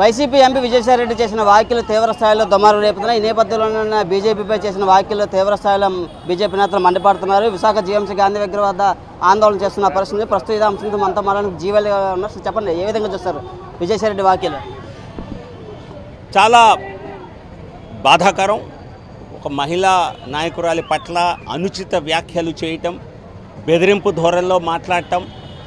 YCP MP Vijayasai Reddy చేసిన వ్యాఖ్యలు తీవ్ర స్థాయిలో దుమారం రేపుతున్నాయి ఈ నేపథ్యంలో బీజేపీపై చేసిన వ్యాఖ్యలు తీవ్ర స్థాయిలో బీజేపీ నేతలు మండిపడుతున్నారు విశాఖ జీఎంసీ గాంధీ విగ్రహం వద్ద ఆందోళన చేస్తున్న పరిస్థితి ప్రస్తుతం ఇదే అంశంతో మనతో మనం జీవల్ ఉన్నారు సో చెప్పండి ఏ విధంగా చూస్తారు విజయసాయిరెడ్డి వ్యాఖ్యలు చాలా బాధాకరం ఒక మహిళా నాయకురాలి పట్ల అనుచిత వ్యాఖ్యలు చేయటం బెదిరింపు ధోరణిలో మాట్లాడటం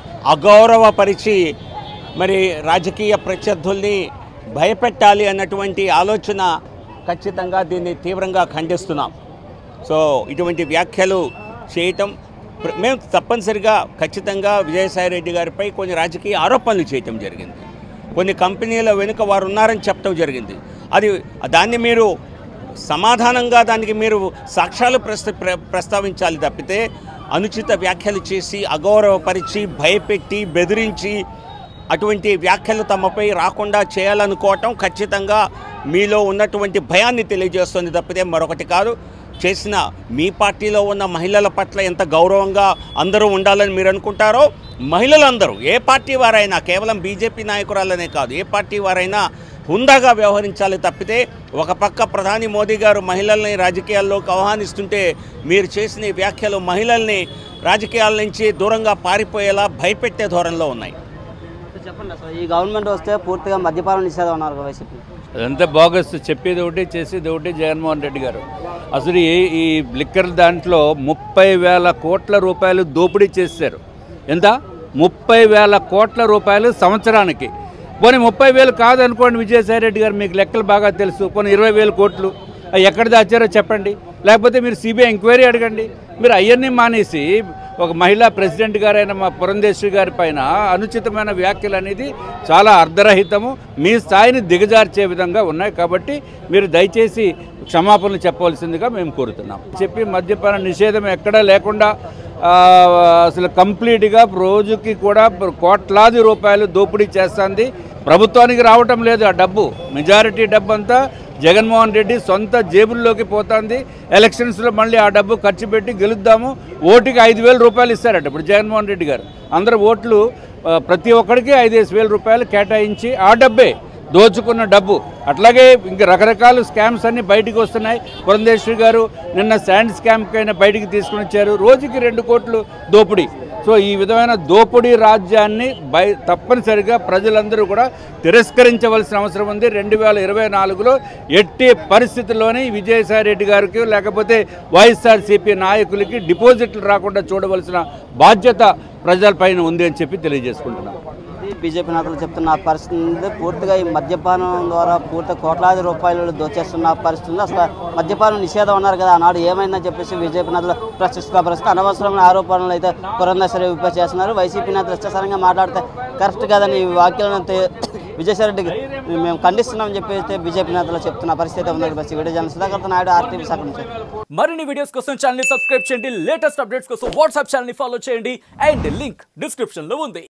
అగౌరవపరిచి మరి రాజకీయ ప్రత్యర్థుల్ని భయపెట్టాలి అన్నటువంటి ఆలోచన ఖచ్చితంగా దీన్ని తీవ్రంగా ఖండిస్తున్నాం సో ఇటువంటి వ్యాఖ్యలు చేయటం ప్ర- మేము తప్పనిసరిగా ఖచ్చితంగా విజయసాయిరెడ్డి గారిపై కొన్ని రాజకీయ ఆరోపణలు చేయటం జరిగింది కొన్ని కంపెనీల వెనుక వారు ఉన్నారని చెప్పడం జరిగింది అది దాన్ని మీరు సమాధానంగా దానికి మీరు సాక్ష్యాలు ప్రస్త ప్ర- ప్రస్తావించాలి తప్పితే అనుచిత వ్యాఖ్యలు చేసి అగౌరవపరిచి భయపెట్టి బెదిరించి అటువంటి వ్యాఖ్యలు తమపై రాకుండా చేయాలనుకోవటం ఖచ్చితంగా మీలో ఉన్నటువంటి భయాన్ని తెలియజేస్తుంది తప్పితే మరొకటి కాదు చేసిన మీ పార్టీలో ఉన్న మహిళల పట్ల ఎంత గౌరవంగా అందరూ ఉండాలని మీరు అనుకుంటారో మహిళలందరూ ఏ పార్టీ వారైనా కేవలం బీజేపీ నాయకురాలనే కాదు ఏ పార్టీ వారైనా హుందాగా వ్యవహరించాలి తప్పితే ఒక పక్క ప్రధాని మోదీ గారు మహిళల్ని రాజకీయాల్లోకి ఆహ్వానిస్తుంటే మీరు చేసిన ఈ వ్యాఖ్యలు మహిళల్ని రాజకీయాల నుంచి దూరంగా పారిపోయేలా భయపెట్టే ధోరణిలో ఉన్నాయి సో చెప్పండి అసలు ఈ గవర్నమెంట్ వస్తే పూర్తిగా మద్యపానం నిషేధం ఉన్నారు కదా వైసీపీ అదంతా బాగస్ చెప్పేది ఒకటి చేసేది ఒకటి జగన్మోహన్ రెడ్డి గారు అసలు ఈ ఈ లిక్కర్ దాంట్లో ముప్పై వేల కోట్ల రూపాయలు దోపిడీ చేశారు ఎంత ముప్పై వేల కోట్ల రూపాయలు సంవత్సరానికి పోనీ ముప్పై వేలు కాదనుకోండి విజయసాయి రెడ్డి గారు మీకు లెక్కలు బాగా తెలుసు పోనీ ఇరవై వేల కోట్లు అవి ఎక్కడ దాచారో చెప్పండి లేకపోతే మీరు సిబిఐ ఎంక్వైరీ అడగండి మీరు అవన్నీ మానేసి ఒక మహిళా ప్రెసిడెంట్ గారైన మా పురంధేశ్వరి గారి పైన అనుచితమైన వ్యాఖ్యలు అనేది చాలా అర్ధరహితము మీ స్థాయిని దిగజార్చే విధంగా ఉన్నాయి కాబట్టి మీరు దయచేసి క్షమాపణలు చెప్పవలసిందిగా మేము కోరుతున్నాం చెప్పి మద్యపాన నిషేధం ఎక్కడా లేకుండా ఆ, అసలు కంప్లీట్గా రోజుకి కూడా కోట్లాది రూపాయలు దోపిడీ చేస్తుంది ప్రభుత్వానికి రావటం లేదు ఆ డబ్బు మెజారిటీ డబ్బు అంతా జగన్మోహన్ రెడ్డి సొంత జేబుల్లోకి పోతుంది ఎలక్షన్స్లో మళ్ళీ ఆ డబ్బు ఖర్చు పెట్టి గెలుద్దాము ఓటుకి ఐదు వేల రూపాయలు ఇస్తారట ఇప్పుడు జగన్మోహన్ రెడ్డి గారు అందరు ఓట్లు ఆ, ప్రతి ఒక్కరికి ఐదేసి వేల రూపాయలు కేటాయించి ఆ డబ్బే దోచుకున్న డబ్బు అట్లాగే ఇంక రకరకాల స్కామ్స్ అన్ని బయటికి వస్తున్నాయి పురంధేశ్వరి గారు నిన్న శాండ్ స్కామ్కైనా బయటికి తీసుకుని వచ్చారు రోజుకి రెండు కోట్లు దోపిడీ సో ఈ విధమైన దోపిడీ రాజ్యాన్ని బై తప్పనిసరిగా ప్రజలందరూ కూడా తిరస్కరించవలసిన అవసరం ఉంది రెండు వేల ఇరవై నాలుగులో ఎట్టి పరిస్థితుల్లోనే విజయసాయి రెడ్డి గారికి లేకపోతే వైఎస్ఆర్సీపీ నాయకులకి డిపాజిట్లు రాకుండా చూడవలసిన బాధ్యత ప్రజలపైన ఉంది అని చెప్పి తెలియజేసుకుంటున్నాం ఇది బీజేపీ నేతలు చెప్తున్న పరిస్థితి ఉంది. పూర్తిగా ఈ మద్యపానం ద్వారా పూర్తి కోట్లాది రూపాయలు దోచేస్తున్న పరిస్థితి ఉంది అసలు మద్యపానం నిషేధం అన్నారు కదా ఆనాడు ఏమైందని చెప్పేసి బీజేపీ నేతలు ప్రశ్నిస్తున్న పరిస్థితి అనవసరమైన ఆరోపణలు అయితే పురంధేశ్వరి విప చేస్తున్నారు వైసీపీ నేతలు ఇష్టసరంగా మాట్లాడితే కరెక్ట్ కాదని ఈ వ్యాఖ్యలను తే- విజయసాయిరెడ్డికి మేము ఖండిస్తున్నామని చెప్పి అయితే బీజేపీ నేతలు చెప్తున్న పరిస్థితి ఉంది బస్ వీడియో జన సుధాకర్ నాయుడు ఆర్టీవీ విశాఖ నుంచి మరిన్ని వీడియోస్ కోసం ఛానల్ ని సబ్స్క్రైబ్ చేయండి లేటెస్ట్ అప్డేట్స్ కోసం వాట్సాప్ ఛానల్ ని ఫాలో చేయండి అండ్ లింక్ డిస్క్రిప్షన్ లో ఉంది